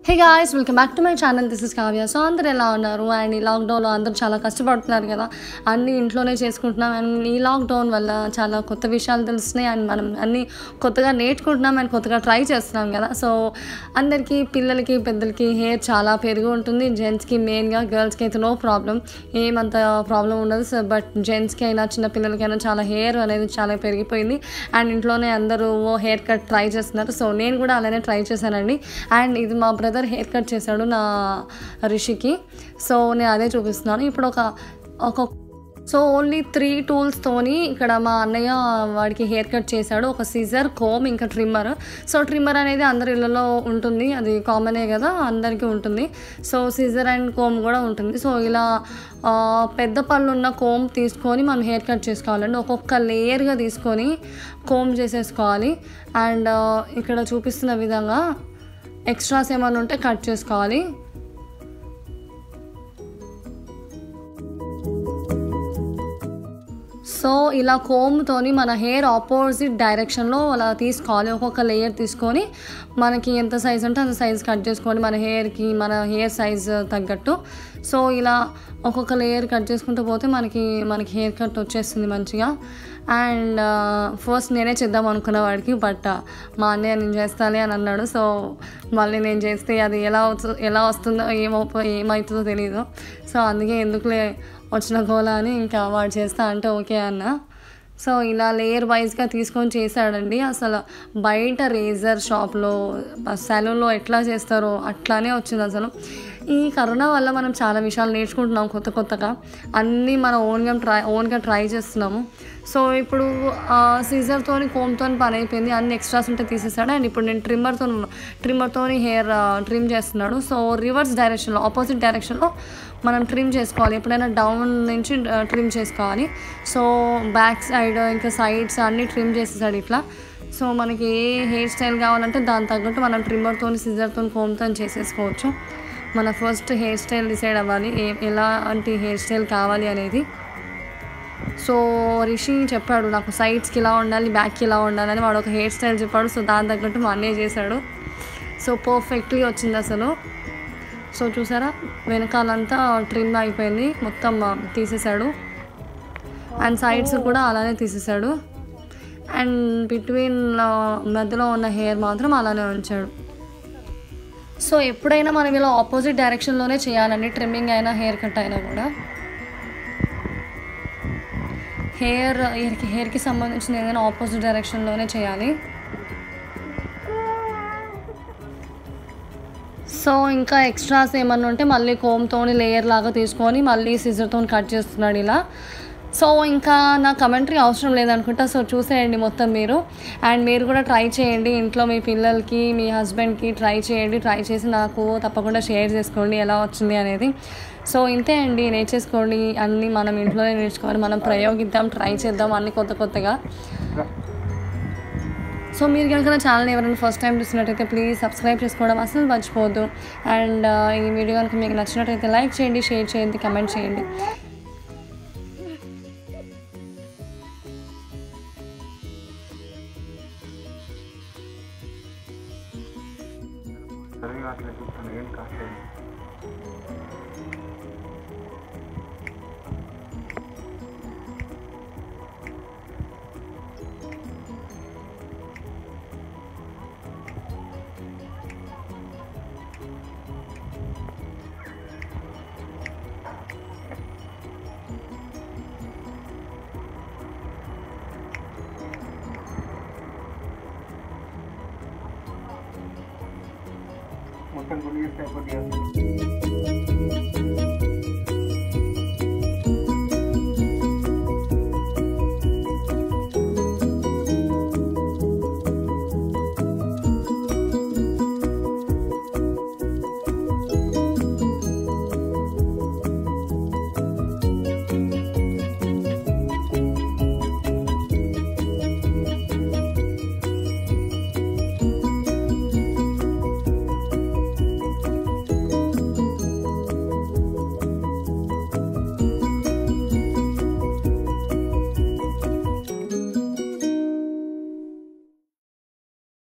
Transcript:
hey guys welcome back to my channel this is Kavya so అందరు ఎలా ఉన్నారు and ఈ లాక్డౌన్లో అందరూ చాలా కష్టపడుతున్నారు కదా అన్నీ ఇంట్లోనే చేసుకుంటున్నాం అండ్ ఈ లాక్డౌన్ వల్ల చాలా కొత్త విషయాలు తెలుస్తున్నాయి అండ్ మనం అన్నీ కొత్తగా నేర్చుకుంటున్నాం అండ్ కొత్తగా ట్రై చేస్తున్నాం కదా సో అందరికీ పిల్లలకి పెద్దలకి హెయిర్ చాలా పెరిగి ఉంటుంది జెంట్స్కి మెయిన్గా గర్ల్స్కి అయితే నో ప్రాబ్లం ఏమంత ప్రాబ్లం ఉండదు సో బట్ జెంట్స్కి అయినా చిన్న పిల్లలకైనా చాలా హెయిర్ అనేది చాలా పెరిగిపోయింది అండ్ ఇంట్లోనే అందరూ హెయిర్ కట్ ట్రై చేస్తున్నారు సో నేను కూడా అలానే ట్రై చేశానండి అండ్ ఇది మా బ్రదర్ హెయిర్ కట్ చేశాడు నా రిషికి సో నేను అదే చూపిస్తున్నాను ఇప్పుడు ఒక ఒక సో ఓన్లీ త్రీ టూల్స్తోని ఇక్కడ మా అన్నయ్య వాడికి హెయిర్ కట్ చేశాడు ఒక సీజర్ కోమ్ ఇంకా ట్రిమ్మర్ సో ట్రిమ్మర్ అనేది అందరి ఇళ్ళలో ఉంటుంది అది కామనే కదా అందరికీ ఉంటుంది సో సీజర్ అండ్ కోమ్ కూడా ఉంటుంది సో ఇలా ఆ, పెద్ద పళ్ళు ఉన్న కోమ్ తీసుకొని మనం హెయిర్ కట్ చేసుకోవాలండి ఒక్కొక్క లేయర్గా తీసుకొని కోమ్ చేసేసుకోవాలి అండ్ ఆ, ఇక్కడ చూపిస్తున్న విధంగా ఎక్స్ట్రాస్ ఏమైనా ఉంటే కట్ చేసుకోవాలి సో ఇలా కోమ్తోని మన హెయిర్ ఆపోజిట్ డైరెక్షన్లో అలా తీసుకోవాలి ఒక్కొక్క లేయర్ తీసుకొని మనకి ఎంత సైజ్ ఉంటే అంత సైజ్ కట్ చేసుకోండి మన హెయిర్కి మన హెయిర్ సైజ్ తగ్గట్టు సో ఇలా ఒక్కొక్క లేయర్ కట్ చేసుకుంటూ పోతే మనకి మనకి హెయిర్ కట్ వచ్చేస్తుంది మంచిగా అండ్ ఫస్ట్ నేనే చేద్దాం అనుకున్న వాడికి బట్ మా అన్నయ్య నేను చేస్తానే అని అన్నాడు సో మళ్ళీ నేను చేస్తే అది ఎలా అవుతుందో ఎలా వస్తుందో ఏమో ఏమవుతుందో తెలియదు సో అందుకే ఎందుకులే వచ్చిన గోల అని ఇంకా వాడు చేస్తా అంటే ఓకే అన్న సో ఇలా లేయర్ వైజ్గా తీసుకొని చేశాడండి అసలు బయట రేజర్ షాప్లో సెలూన్లో ఎట్లా చేస్తారో అట్లానే వచ్చింది అసలు ఈ కరోనా వల్ల మనం చాలా విషయాలు నేర్చుకుంటున్నాం కొత్త కొత్తగా అన్నీ మనం ఓన్గా ట్రై ఓన్గా ట్రై చేస్తున్నాము సో ఇప్పుడు సీజర్తో కోమ్తో పని అయిపోయింది అన్ని ఎక్స్ట్రాస్ ఉంటే తీసేసాడు అండ్ ఇప్పుడు నేను ట్రిమ్మర్తో ట్రిమ్మర్తో హెయిర్ ట్రిమ్ చేస్తున్నాడు సో రివర్స్ డైరెక్షన్లో ఆపోజిట్ డైరెక్షన్లో మనం ట్రిమ్ చేసుకోవాలి ఎప్పుడైనా డౌన్ నుంచి ట్రిమ్ చేసుకోవాలి సో బ్యాక్ సైడ్ ఇంకా సైడ్స్ అన్నీ ట్రిమ్ చేసేసాడు ఇట్లా సో మనకి ఏ హెయిర్ స్టైల్ కావాలంటే దాని తగ్గట్టు మనం ట్రిమ్మర్తో సిజర్తో కోమ్తో చేసేసుకోవచ్చు మన ఫస్ట్ హెయిర్ స్టైల్ డిసైడ్ అవ్వాలి ఏ ఎలాంటి హెయిర్ స్టైల్ కావాలి అనేది సో రిషి చెప్పాడు నాకు సైడ్స్కి ఇలా ఉండాలి బ్యాక్కి ఇలా ఉండాలి అని వాడు ఒక హెయిర్ స్టైల్ చెప్పాడు సో దాని తగ్గట్టు మా అన్నయ్య చేశాడు సో పర్ఫెక్ట్లీ వచ్చింది అసలు సో చూసారా వెనకాలంతా ట్రిమ్ అయిపోయింది మొత్తం తీసేశాడు అండ్ సైడ్స్ కూడా అలానే తీసేశాడు అండ్ బిట్వీన్ మధ్యలో ఉన్న హెయిర్ మాత్రం అలానే ఉంచాడు సో ఎప్పుడైనా మనం ఇలా ఆపోజిట్ డైరెక్షన్లోనే చేయాలండి ట్రిమ్మింగ్ అయినా హెయిర్ కట్ అయినా కూడా హెయిర్ హెయిర్కి హెయిర్కి సంబంధించిన ఏదైనా ఆపోజిట్ డైరెక్షన్లోనే చేయాలి సో ఇంకా ఎక్స్ట్రాస్ ఏమన్నా ఉంటే మళ్ళీ కోమ్తోని లేయర్ లాగా తీసుకొని మళ్ళీ సిజర్తో కట్ చేస్తున్నాడు ఇలా సో ఇంకా నా కమెంటరీ అవసరం లేదనుకుంటా సో చూసేయండి మొత్తం మీరు అండ్ మీరు కూడా ట్రై చేయండి ఇంట్లో మీ పిల్లలకి మీ హస్బెండ్కి ట్రై చేయండి ట్రై చేసి నాకు తప్పకుండా షేర్ చేసుకోండి ఎలా వచ్చింది అనేది సో ఇంతే అండి నేర్చేసుకోండి అన్నీ మనం ఇంట్లోనే నేర్చుకోవాలి మనం ప్రయోగిద్దాం ట్రై చేద్దాం అన్ని కొత్త కొత్తగా సో మీరు కనుక నా ఛానల్ ఎవరైనా ఫస్ట్ టైం చూసినట్టయితే ప్లీజ్ సబ్స్క్రైబ్ చేసుకోవడం అసలు మర్చిపోవద్దు అండ్ ఈ వీడియో కనుక మీకు నచ్చినట్టయితే లైక్ చేయండి షేర్ చేయండి కమెంట్ చేయండి సరిగా అట్లా చూస్తాను ఏం కాలేదు మొత్తం గుడి చేస్తే అయిపోతుంది